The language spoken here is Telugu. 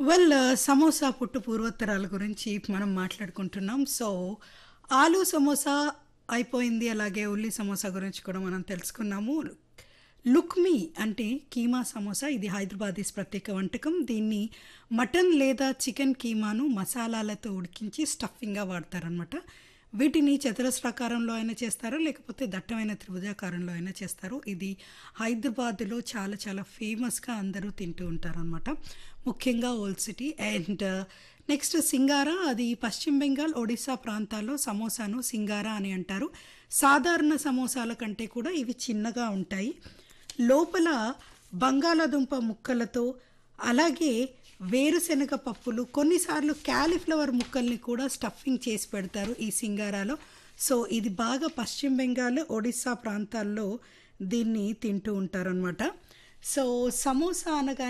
వెల్ సమోసా పుట్టు పూర్వోత్తరాల గురించి మనం మాట్లాడుకుంటున్నాం సో ఆలు సమోసా అయిపోయింది అలాగే ఉల్లి సమోసా గురించి కూడా మనం తెలుసుకున్నాము లుక్మీ అంటే కీమా సమోసా ఇది హైదరాబాదీస్ ప్రత్యేక వంటకం దీన్ని మటన్ లేదా చికెన్ కీమాను మసాలాలతో ఉడికించి స్టఫింగ్గా వాడతారనమాట వీటిని చతురస్రాకారంలో అయినా చేస్తారు లేకపోతే దట్టమైన త్రిభుజాకారంలో అయినా చేస్తారు ఇది హైదరాబాద్లో చాలా చాలా ఫేమస్గా అందరూ తింటూ ఉంటారనమాట ముఖ్యంగా old city and next singara అది పశ్చిమ బెంగాల్ ఒడిశా ప్రాంతాల్లో సమోసాను సింగారా అని అంటారు సాధారణ సమోసాల కంటే కూడా ఇవి చిన్నగా ఉంటాయి లోపల బంగాళాదుంప ముక్కలతో అలాగే వేరుశనగ పప్పులు కొన్నిసార్లు క్యాలీఫ్లవర్ ముక్కల్ని కూడా స్టఫింగ్ చేసి పెడతారు ఈ సింగారాలో సో ఇది బాగా పశ్చిమ బెంగాల్ ఒడిస్సా ప్రాంతాల్లో దీన్ని తింటూ ఉంటారనమాట సో సమోసా అనగా